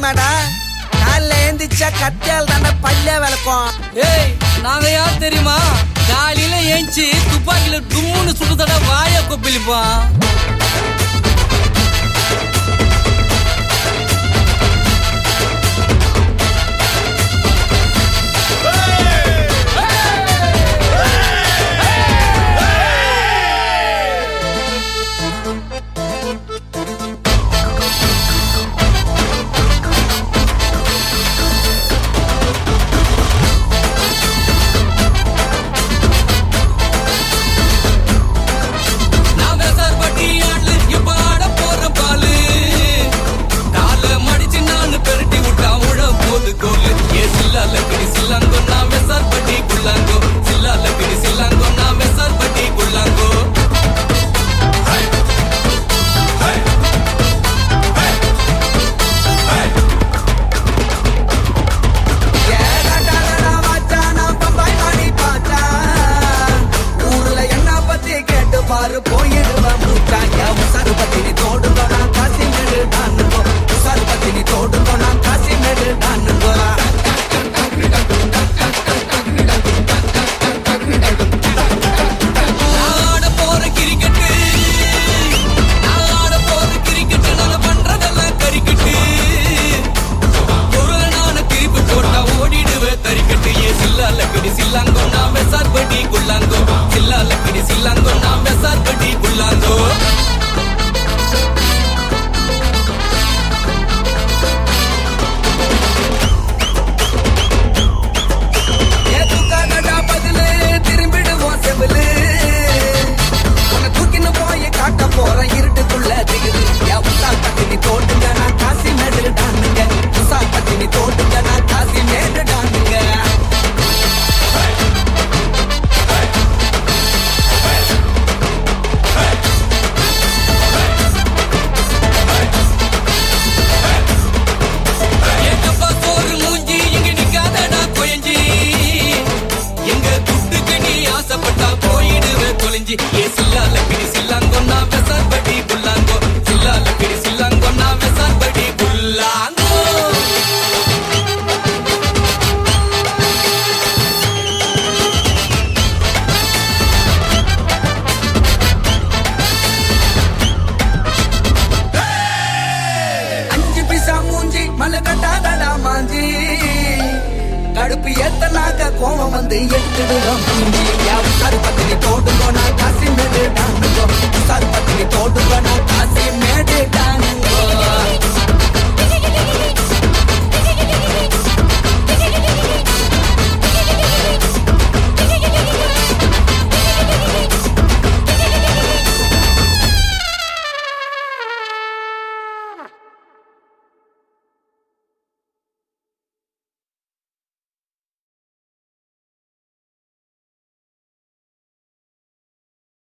தெரியுமாடா காலைல ஏந்திரிச்சா கத்தியால் தானே பல்ல விளக்கும் ஏய் நாங்க யார் தெரியுமா காலையில ஏஞ்சி துப்பாக்கில தும்முன்னு சுடுதட வாய கொப்பளிப்போம் நான் விசார்பட்டி ஆளு, இப்ப ஆடப் போற பாலு. காலை மடிச்சு நானு பெரட்டி விட்டா உழ போது கோலு. ஏ சில்லால கிடி சில்லாங்கோ, நான் விசார்பட்டி குள்ளாங்கோ. சில்லால கிடி சில்லாங்கோ, நான் விசார்பட்டி குள்ளாங்கோ. ஏடாடாடா மச்சான், நான் பம்பாய் மாடி பாச்சான். ஊர்ல என்ன பத்தி கேட்டு பாரு போயிடுவேன் மூச்சான். என் உசாரு பத்தி நீ தோடுங்கோ, நான் காசிமேடு டானுங்கோ. உசாரு பத்தி நீ தோடுங்கோ, நான் காசிமேடு டானுங்கோ. நான் ஆடப் போற கிரிக்கெட்டு. நான் ஆடப் போற கிரிக்கெட்டு, நாங்க பண்றதெல்லாம் கரிக்கெட்டு. ஒரு நான திருப்பி போட்டா ஓடிடுவேன் தறிக்கட்டு. ஏ சில்லால கிடி சில்லாங்கோ, நான் விசார்பட்டி குள்ளாங்கோ. சில்லால கிடி சில்லாங்கோ, நான் விசார்பட்டி குள்ளாங்கோ. ஏத்துக்காதடா பதிலு, திரும்பிடுவோம் செவிலு. உன்னை தூக்கின்னு போய் காட்ட போறேன் இருட்டுக்குள்ள திகிலு. என் உசார் பத்தி நீ தோட்டுங்க, நான் காசிமேடு டானுங்க. உசார் பத்தி நீ தோட்டுங்க, நான் காசிமேடு டானுங்க. ஏக்கப்பா சோறு மூஞ்சி, இங்க நிக்காதடா கொயஞ்சி. எங்க துட்டுக்கு நீ ஆசைப்பட்டா போயிடுவே தொலைஞ்சி. ஏ சில்லால கிடி சில்லாங்கோ, நான் விசார்பட்டி குள்ளாங்கோ. சில்லால கிடி சில்லாங்கோ, நான் விசார்பட்டி குள்ளாங்கோ. அஞ்சு பிசா மூஞ்சி மலை கட்டாதடா மாஞ்சி கடுப்பு ஏத்தனாக்க கோவம் வந்து எடுத்துடுவோம் மூஞ்சி உசாரு பத்தினி தோடுங்கோ நான் காசி மேடு டானுங்கோ உசாரு பத்தினி தோடுங்கோ நான் காசி மேடு டானுங்க